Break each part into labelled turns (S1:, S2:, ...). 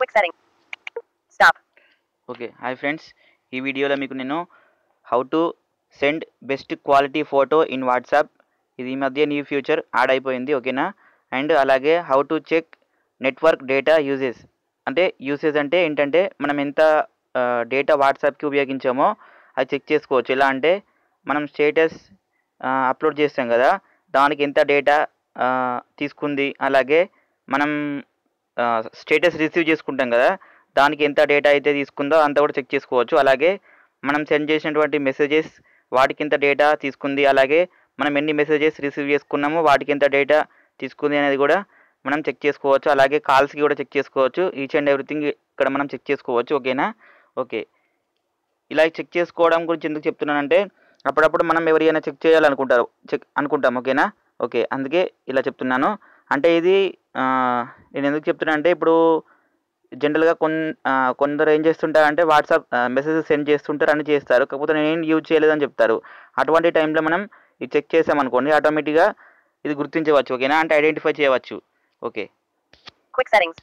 S1: Quick setting. Stop.
S2: Okay hi friends ఈ వీడియోలో మీకు నేను how to send best quality photo in WhatsApp ఇది ఈ మధ్య న్యూ ఫ్యూచర్ యాడ్ అయిపోయింది ఓకేనా అండ్ అలాగే how to check network data uses అంటే యూసేజ్ అంటే ఏంటంటే మనం ఎంత డేటా వాట్సాప్కి ఉపయోగించామో అది చెక్ చేసుకోవచ్చు ఎలా అంటే మనం స్టేటస్ అప్లోడ్ చేస్తాం కదా దానికి ఎంత డేటా తీసుకుంది అలాగే మనం స్టేటస్ రిసీవ్ చేసుకుంటాం కదా దానికి ఎంత డేటా అయితే తీసుకుందో అంత కూడా చెక్ చేసుకోవచ్చు అలాగే మనం సెండ్ చేసినటువంటి మెసేజెస్ వాటికి ఎంత డేటా తీసుకుంది అలాగే మనం ఎన్ని మెసేజెస్ రిసీవ్ చేసుకున్నామో వాటికి ఎంత డేటా తీసుకుంది అనేది కూడా మనం చెక్ చేసుకోవచ్చు అలాగే కాల్స్కి కూడా చెక్ చేసుకోవచ్చు ఈచ్ అండ్ ఎవ్రీథింగ్ ఇక్కడ మనం చెక్ చేసుకోవచ్చు ఓకేనా ఓకే ఇలా చెక్ చేసుకోవడం గురించి ఎందుకు చెప్తున్నానంటే అప్పుడప్పుడు మనం ఎవరైనా చెక్ చేయాలనుకుంటారు చెక్ అనుకుంటాం ఓకేనా ఓకే అందుకే ఇలా చెప్తున్నాను అంటే ఇది ఆ, నేను ఎందుకు చెప్తున్నా అంటే ఇప్పుడు జనరల్గా కొన్ ఆ, కొందరు ఏం చేస్తుంటారంటే వాట్సాప్ మెసేజెస్ సెండ్ చేస్తుంటారు అని చేస్తారు కాకపోతే నేను ఏం యూజ్ చేయలేదని చెప్తారు అటువంటి టైంలో మనం ఇది చెక్ చేసామనుకోండి ఆటోమేటిక్గా ఇది గుర్తించవచ్చు ఓకేనా అంటే ఐడెంటిఫై చేయవచ్చు okay
S1: Quick settings.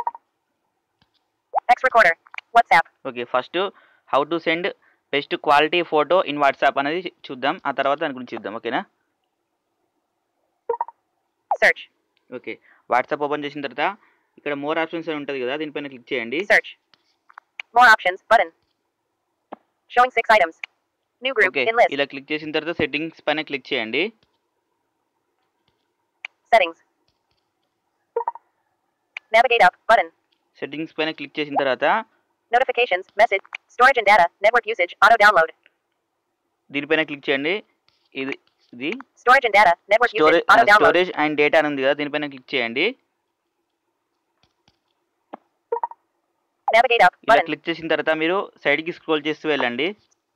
S1: X recorder. WhatsApp.
S2: Okay first how to send best quality photo in WhatsApp అనేది చూద్దాం ఆ తర్వాత దాని గురించి చూద్దాం ఓకేనా
S1: Search.
S2: ఓకే వాట్సాప్ ఓపెన్ చేసిన తర్వాత ఇక్కడ మోర్ ఆప్షన్స్ అని ఉంటుంది కదా దీనిపైన క్లిక్ చేయండి
S1: Search. More options button. Showing six items. New group
S2: okay
S1: in list.
S2: ఇలా క్లిక్ చేసిన తర్వాత సెట్టింగ్స్ పైన క్లిక్ చేయండి
S1: Settings. Navigate up button.
S2: Settings పైన క్లిక్ చేసిన తర్వాత
S1: Notifications. Message. Storage and data. Network usage. Auto download.
S2: దీనిపైన క్లిక్ చేయండి ఇది ఇది
S1: Storage and data. Network usage.
S2: Storage
S1: Auto download.
S2: Storage and data అని ఉంది కదా దీనిపైన క్లిక్ చేయండి
S1: Navigate up
S2: ఇలా
S1: button.
S2: క్లిక్ చేసిన తర్వాత మీరు సైడ్కి స్క్రోల్ చేస్తూ వెళ్ళండి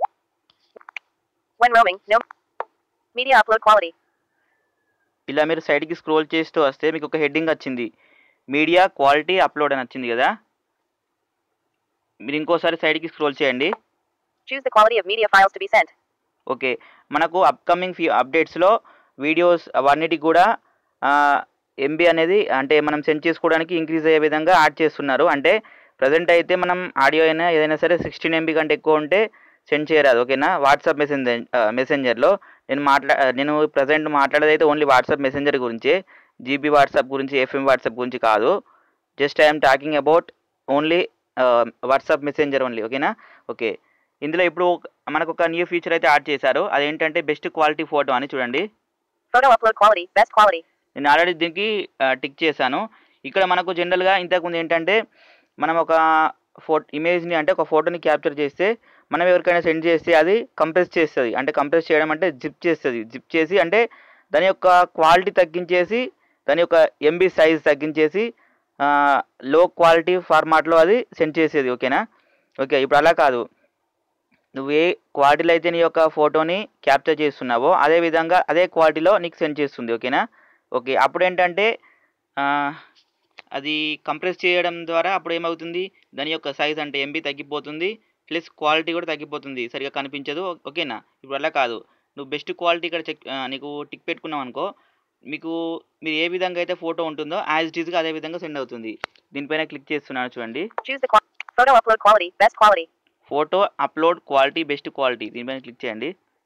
S1: When roaming. No. Media upload quality.
S2: ఇలా మీరు సైడ్కి స్క్రోల్ చేస్తూ వస్తే మీకు ఒక హెడ్డింగ్ వచ్చింది మీడియా క్వాలిటీ అప్లోడ్ అని వచ్చింది కదా మీరు ఇంకోసారి సైడ్కి స్క్రోల్ చేయండి
S1: Choose the quality of media files to be sent.
S2: Okay మనకు అప్కమింగ్ ఫ్యూ అప్డేట్స్లో వీడియోస్ అవన్నిటికి కూడా ఎంబీ అనేది అంటే మనం సెండ్ చేసుకోవడానికి ఇంక్రీజ్ అయ్యే విధంగా యాడ్ చేస్తున్నారు అంటే ప్రజెంట్ అయితే మనం ఆడియో అయినా ఏదైనా సరే సిక్స్టీన్ ఎంబీ కంటే ఎక్కువ ఉంటే సెండ్ చేయరాదు ఓకేనా వాట్సాప్ మెసెంజర్ మెసెంజర్లో నేను మాట్లా నేను ప్రజెంట్ మాట్లాడేది అయితే ఓన్లీ వాట్సాప్ మెసెంజర్ గురించి జీబీ వాట్సాప్ గురించి ఎఫ్ఎం వాట్సాప్ గురించి కాదు just I'm talking about only WhatsApp messenger only ఓకేనా ఓకే ఇందులో ఇప్పుడు ఒక- మనకు ఒక న్యూ ఫీచర్ అయితే యాడ్ చేశారు అదేంటంటే బెస్ట్ క్వాలిటీ ఫోటో అని చూడండి
S1: Photo upload quality. Best quality.
S2: నేను ఆల్రెడీ దీనికి టిక్ చేశాను ఇక్కడ మనకు జనరల్గా ఇంతకుముందు ఏంటంటే మనం ఒక ఫో ఇమేజ్ని అంటే ఒక ఫోటోని క్యాప్చర్ చేస్తే మనం ఎవరికైనా సెండ్ చేస్తే అది కంప్రెస్ చేస్తుంది అంటే కంప్రెస్ చేయడం అంటే జిప్ చేస్తుంది జిప్ చేసి అంటే దాని యొక్క క్వాలిటీ తగ్గించేసి దాని యొక్క ఎంబీ సైజ్ తగ్గించేసి లో క్వాలిటీ ఫార్మాట్లో అది సెండ్ చేసేది ఓకేనా ఓకే ఇప్పుడు అలా కాదు నువ్వు ఏ క్వాలిటీలో అయితే నీ యొక్క ఫోటోని క్యాప్చర్ చేస్తున్నావో అదే విధంగా అదే క్వాలిటీలో నీకు సెండ్ చేస్తుంది ఓకేనా ఓకే అప్పుడు ఏంటంటే ఆ, అది కంప్రెస్ చేయడం ద్వారా అప్పుడు ఏమవుతుంది దాని యొక్క సైజ్ అంటే ఎంబీ తగ్గిపోతుంది ప్లస్ క్వాలిటీ కూడా తగ్గిపోతుంది సరిగా కనిపించదు ఓ- ఓకేనా ఇప్పుడు అలా కాదు నువ్వు బెస్ట్ క్వాలిటీ ఇక్కడ చెక్ ఆ, నీకు టిక్ పెట్టుకున్నావు అనుకో మీకు మీరు ఏ విధంగా అయితే ఫోటో ఉంటుందో యాజ్ ఇట్ ఈస్గా అదే విధంగా సెండ్ అవుతుంది దీనిపైన క్లిక్ చేస్తున్నాను చూడండి
S1: Choose the qua- photo upload quality. Best quality.
S2: Photo upload quality best quality దీనిపైన క్లిక్ చేయండి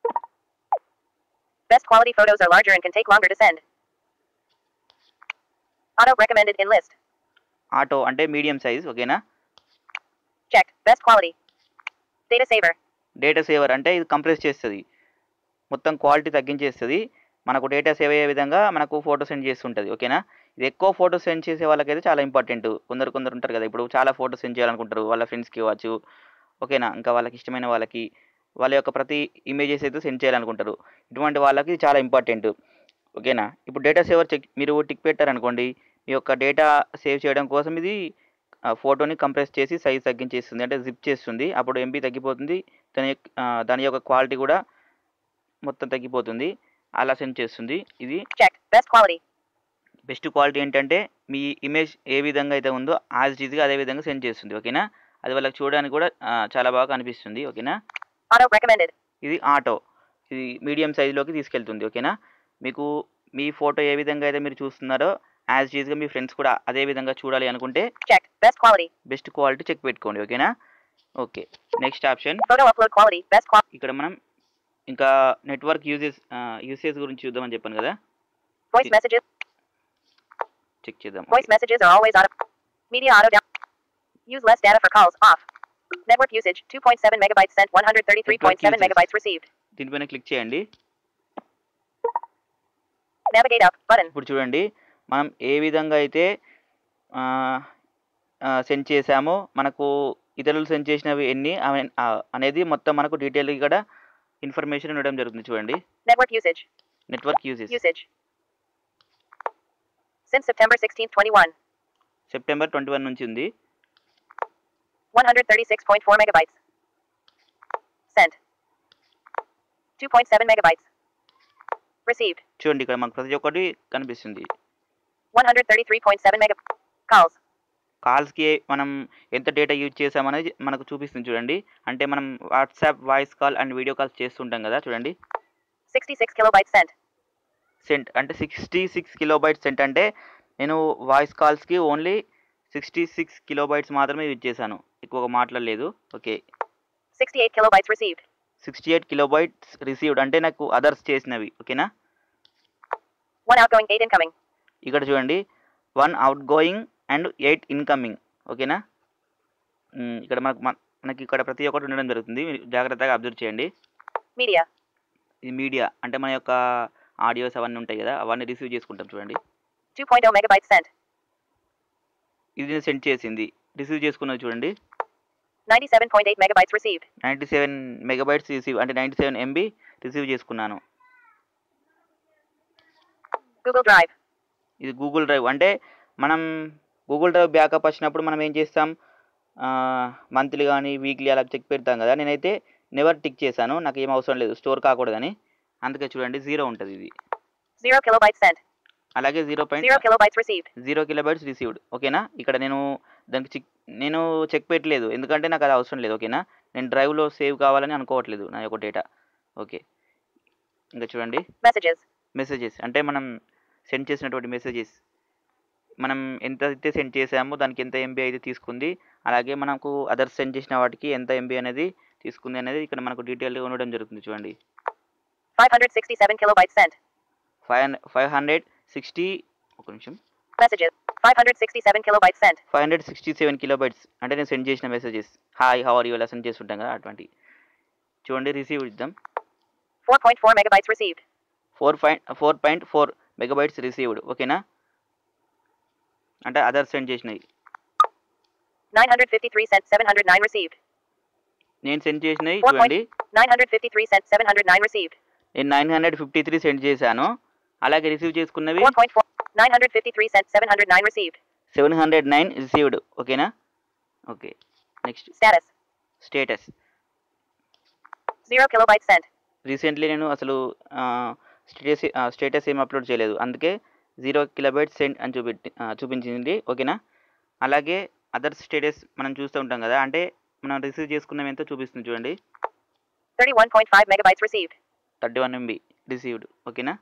S1: Best quality photos are larger and can take longer to send. Auto recommended in list.
S2: Auto అంటే medium size ఓకేనా
S1: Checked. Best quality. Data saver.
S2: Data saver అంటే ఇది compress చేస్తుంది మొత్తం quality తగ్గించేస్తుంది మనకు data save అయ్యే విధంగా మనకు ఫోటో సెండ్ చేస్తుంటుంది ఓకేనా ఇది ఎక్కువ ఫోటో సెండ్ చేసే వాళ్ళకైతే చాలా ఇంపార్టెంట్ కొందరు కొందరు ఉంటారు కదా ఇప్పుడు చాలా ఫోటో సెండ్ చేయాలనుకుంటారు వాళ్ళ ఫ్రెండ్స్కి ఇవ్వచ్చు ఓకేనా ఇంకా వాళ్ళకి ఇష్టమైన వాళ్ళకి వాళ్ళ యొక్క ప్రతి ఇమేజెస్ అయితే సెండ్ చేయాలనుకుంటారు ఇటువంటి వాళ్ళకి ఇది చాలా ఇంపార్టెంట్ ఓకేనా ఇప్పుడు డేటా సేవర్ చెక్ మీరు టిక్ పెట్టారనుకోండి మీ యొక్క డేటా సేవ్ చేయడం కోసం ఇది ఆ ఫోటోని కంప్రెస్ చేసి సైజ్ తగ్గించేస్తుంది అంటే జిప్ చేస్తుంది అప్పుడు ఎంబీ తగ్గిపోతుంది దాని యొక్క ఆ, దాని యొక్క క్వాలిటీ కూడా మొత్తం తగ్గిపోతుంది అలా సెండ్ చేస్తుంది ఇది
S1: Checked. Best quality.
S2: Best quality ఏంటంటే మీ ఇమేజ్ ఏ విధంగా అయితే ఉందో యాజ్ ఈజ్గా అదే విధంగా సెండ్ చేస్తుంది ఓకేనా అది వాళ్ళకి చూడడానికి కూడా ఆ, చాలా బాగా కనిపిస్తుంది ఓకేనా
S1: Auto recommended.
S2: ఇది ఆటో ఇది మీడియం సైజులోకి తీసుకెళ్తుంది ఓకేనా మీకు మీ ఫోటో ఏ విధంగా అయితే మీరు చూస్తున్నారో యాజ్ యూజ్గా మీ ఫ్రెండ్స్ కూడా అదే విధంగా చూడాలి అనుకుంటే
S1: Checked. Best quality.
S2: Best quality check పెట్టుకోండి ఓకేనా okay next option
S1: Photo upload quality. Best quality.
S2: ఇక్కడ మనం ఇంకా నెట్వర్క్ యూజెస్ యూసేజ్ గురించి చూద్దామని చెప్పాను కదా
S1: Voice
S2: Yeah.
S1: messages.
S2: చెక్ చేద్దాం
S1: Voice messages are always auto. Media auto down. Use less data for calls. Off. Network usage 2.7 megabytes sent. 133.7
S2: usage.
S1: megabytes received.
S2: దీనిపైన click చేయండి
S1: Navigate up. Button.
S2: ఇప్పుడు చూడండి మనం ఏ విధంగా అయితే సెండ్ చేసామో మనకు ఇతరులు సెండ్ చేసినవి ఎన్ని అవ- ఆ, అనేది మొత్తం మనకు డీటెయిల్ ఇక్కడ ఇన్ఫర్మేషన్ ఉండడం జరుగుతుంది చూడండి
S1: Network usage.
S2: Network uses
S1: Usage. Since September 16, 21.
S2: September twenty one నుంచి ఉంది
S1: 136.4 megabytes. Sent. 2.7 megabytes. Received.
S2: చూడండి ఇక్కడ మనకు ప్రతి ఒక్కటి కనిపిస్తుంది
S1: 133.7 mega calls.
S2: కాల్స్కి మనం ఎంత డేటా యూజ్ చేసామనేది మనకు చూపిస్తుంది చూడండి అంటే మనం WhatsApp voice call and video calls చేస్తుంటాం కదా చూడండి
S1: 66 kilobytes sent.
S2: సెంట్ అంటే సిక్స్టీ సిక్స్ కిలోబైట్స్ సెంట్ అంటే నేను వాయిస్ కాల్స్కి ఓన్లీ సిక్స్టీ సిక్స్ కిలోబైట్స్ మాత్రమే యూజ్ చేశాను ఎక్కువగా మాట్లాడలేదు okay
S1: 68 kilobytes received.
S2: Sixty eight kilobytes received అంటే నాకు అదర్స్ చేసినవి ఓకేనా
S1: 1 outgoing, 8 incoming.
S2: ఇక్కడ చూడండి one outgoing and eight incoming ఓకేనా మ్, ఇక్కడ మనకు మన- మనకి ఇక్కడ ప్రతి ఒక్కటి ఉండడం జరుగుతుంది మీరు జాగ్రత్తగా అబ్జర్వ్ చేయండి
S1: Media.
S2: ఇది మీడియా అంటే మన యొక్క ఆడియోస్ అవన్నీ ఉంటాయి కదా అవన్నీ రిసీవ్ చేసుకుంటాం చూడండి
S1: 2.0 megabytes sent.
S2: ఇది నేను సెండ్ చేసింది రిసీవ్ చేసుకున్నది చూడండి
S1: 97.8 megabytes received.
S2: Ninety seven megabytes receive అంటే నైంటీ సెవెన్ ఎంబీ రిసీవ్ చేసుకున్నాను
S1: Google Drive.
S2: ఇది గూగుల్ డ్రైవ్ అంటే మనం గూగుల్ డ్రైవ్ బ్యాకప్ వచ్చినప్పుడు మనం ఏం చేస్తాం మంత్లీ కానీ వీక్లీ అలా చెక్ పెడతాం కదా నేనైతే నెవర్ టిక్ చేశాను నాకు ఏం అవసరం లేదు స్టోర్ కాకూడదని అందుకే చూడండి జీరో ఉంటుంది ఇది
S1: 0 kilobytes sent.
S2: అలాగే zero point
S1: 0 kilobytes received.
S2: Zero kilobytes received ఓకేనా ఇక్కడ నేను దానికి చెక్ నేను చెక్ పెట్టలేదు ఎందుకంటే నాకు అది అవసరం లేదు ఓకేనా నేను డ్రైవ్లో సేవ్ కావాలని అనుకోవట్లేదు నా యొక్క డేటా ఓకే ఇంకా చూడండి
S1: Messages.
S2: మెసేజెస్ అంటే మనం సెండ్ చేసినటువంటి మెసేజెస్ మనం ఎంత అయితే సెండ్ చేసామో దానికి ఎంత ఎంబీ అయితే తీసుకుంది అలాగే మనకు అదర్స్ సెండ్ చేసిన వాటికి ఎంత ఎంబీ అనేది తీసుకుంది అనేది ఇక్కడ మనకు డీటెయిల్గా ఉండడం జరుగుతుంది చూడండి
S1: 567 kilobytes sent.
S2: Five five hundred sixty ఒక నిమిషం
S1: Messages. 567 kilobytes sent.
S2: Five hundred sixty seven kilobytes అంటే నేను సెండ్ చేసిన messages hi how are you ఇలా సెండ్ చేస్తుంటాం కదా అటువంటి చూడండి రిసీవ్ ఇద్దాం
S1: 4.4 megabytes received.
S2: Four point four point four megabytes received ఓకేనా అంటే అదర్స్ సెండ్ చేసినవి
S1: 953 sent. 709 received.
S2: నేను సెండ్ చేసినవి
S1: Four point-
S2: చూడండి
S1: 953 sent. 709 received.
S2: నేను nine hundred fifty three send చేశాను అలాగే రిసీవ్ చేసుకున్నవి
S1: 4.4. 953 sent. 709 received.
S2: Seven hundred nine received ఓకేనా okay next
S1: Status.
S2: Status
S1: 0 kilobytes sent.
S2: Recently నేను అసలు స్టేటస్ స్టేటస్ ఏం అప్లోడ్ చేయలేదు అందుకే జీరో కిలోబైట్ సెండ్ అని చూపెట్టి ఆ, చూపించింది ఓకేనా అలాగే అదర్ స్టేటస్ మనం చూస్తూ ఉంటాం కదా అంటే మనం రిసీవ్ చేసుకున్నవి ఎంతో చూపిస్తుంది చూడండి
S1: 31.5 megabytes received.
S2: Thirty one MB received ఓకేనా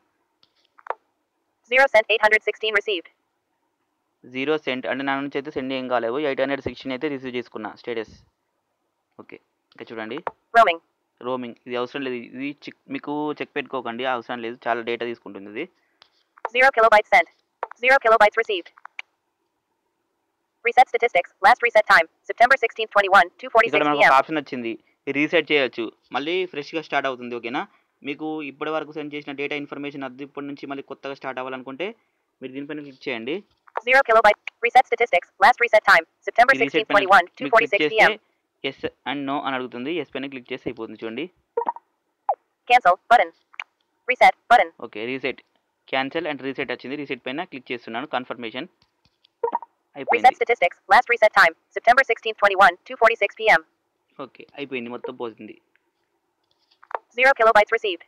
S1: 0 sent. 816 received.
S2: జీరో సెంట్ అంటే నా నుంచి అయితే సెండ్ ఏం కాలేవు ఎయిట్ హండ్రెడ్ సిక్స్టీన్ అయితే రిసీవ్ చేసుకున్నా స్టేటస్ ఓకే ఇంకా చూడండి
S1: Roaming.
S2: రోమింగ్ ఇది అవసరం లేదు ఇది చెక్ మీకు చెక్ పెట్టుకోకండి అవసరం లేదు చాలా డేటా తీసుకుంటుంది ఇది
S1: 0 kilobytes sent. 0 kilobytes received. Reset statistics. Last reset time. September 16th, 21, 2.46
S2: ఇక్కడ మనకు
S1: p.m.
S2: ఒక ఆప్షన్ వచ్చింది రీసెట్ చేయొచ్చు మళ్ళీ ఫ్రెష్గా స్టార్ట్ అవుతుంది ఓకేనా మీకు ఇప్పటి వరకు సెండ్ చేసిన డేటా ఇన్ఫర్మేషన్ అది ఇప్పటి నుంచి మళ్ళీ కొత్తగా స్టార్ట్ అవ్వాలనుకుంటే మీరు దీనిపైన క్లిక్ చేయండి
S1: 0 kilobyte. Reset statistics. Last reset time. September
S2: ఈ రీసెట్
S1: 16th,
S2: పైన
S1: 21,
S2: మీకు క్లిక్
S1: 2.46
S2: చేస్తే
S1: p.m.
S2: ఎస్ అండ్ నో అని అడుగుతుంది ఎస్ పైన క్లిక్ చేస్తే అయిపోతుంది చూడండి
S1: Cancel. Button. Reset. Button.
S2: Okay reset cancel and reset వచ్చింది రీసెట్ పైన క్లిక్ చేస్తున్నాను కన్ఫర్మేషన్
S1: Reset
S2: అయిపోయింది
S1: statistics. Last reset time. September 16th, 21, 2.46 p.m.
S2: Okay అయిపోయింది మొత్తం పోతుంది
S1: 0 kilobytes received.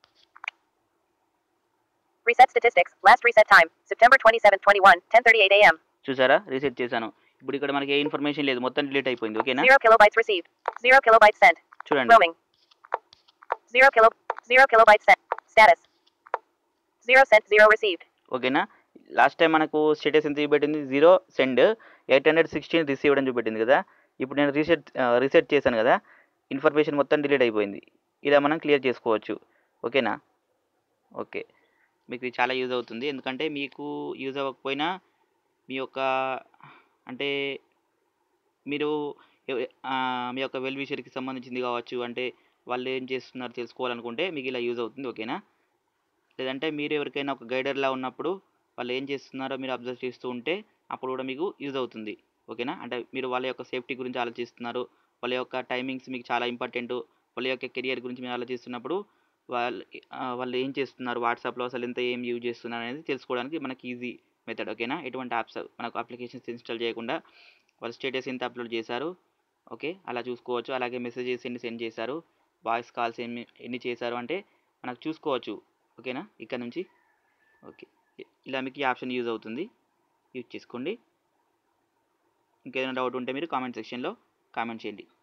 S1: Reset statistics. Last reset time. September 27th, 21, 10.38 a.m.
S2: చూసారా reset చేశాను ఇప్పుడు ఇక్కడ మనకి ఏ ఇన్ఫర్మేషన్ లేదు మొత్తం డిలీట్ అయిపోయింది ఓకేనా
S1: 0 kilobytes received. 0 kilobytes sent.
S2: చూడండి
S1: Roaming. 0 kilo 0 kilobytes sent. Status. 0 sent 0 received.
S2: ఓకేనా లాస్ట్ టైం మనకు స్టేటస్ ఎంత చూపెట్టింది zero send eight hundred sixteen received అని చూపెట్టింది కదా ఇప్పుడు నేను రీసెట్ రీసెట్ చేశాను కదా ఇన్ఫర్మేషన్ మొత్తం డిలీట్ అయిపోయింది ఇలా మనం క్లియర్ చేసుకోవచ్చు ఓకేనా ఓకే మీకు ఇది చాలా యూజ్ అవుతుంది ఎందుకంటే మీకు యూజ్ అవ్వకపోయినా మీ యొక్క అంటే మీరు ఎవ- ఆ, మీ యొక్క వెల్ విషర్కి సంబంధించింది కావచ్చు అంటే వాళ్ళు ఏం చేస్తున్నారు తెలుసుకోవాలనుకుంటే మీకు ఇలా యూజ్ అవుతుంది ఓకేనా లేదంటే మీరు ఎవరికైనా ఒక గైడర్లా ఉన్నప్పుడు వాళ్ళు ఏం చేస్తున్నారో మీరు అబ్జర్వ్ చేస్తూ ఉంటే అప్పుడు కూడా మీకు యూజ్ అవుతుంది ఓకేనా అంటే మీరు వాళ్ళ యొక్క సేఫ్టీ గురించి ఆలోచిస్తున్నారు వాళ్ళ యొక్క టైమింగ్స్ మీకు చాలా ఇంపార్టెంట్ వాళ్ళ యొక్క కెరియర్ గురించి మీరు ఆలోచిస్తున్నప్పుడు వాళ్ళు ఆ, వాళ్ళు ఏం చేస్తున్నారు వాట్సాప్లో అసలు ఎంత ఏం యూజ్ చేస్తున్నారు అనేది తెలుసుకోవడానికి మనకి ఈజీ మెథడ్ ఓకేనా ఎటువంటి యాప్స్ మనకు అప్లికేషన్స్ ఇన్స్టాల్ చేయకుండా వాళ్ళు స్టేటస్ ఎంత అప్లోడ్ చేశారు ఓకే అలా చూసుకోవచ్చు అలాగే మెసేజెస్ ఎన్ని సెండ్ చేశారు వాయిస్ కాల్స్ ఎన్ని ఎన్ని చేశారు అంటే మనకు చూసుకోవచ్చు ఓకేనా ఇక్కడ నుంచి ఓకే ఇలా మీకు ఈ ఆప్షన్ యూజ్ అవుతుంది యూజ్ చేసుకోండి ఇంకేదైనా డౌట్ ఉంటే మీరు కామెంట్ సెక్షన్లో కామెంట్ చేయండి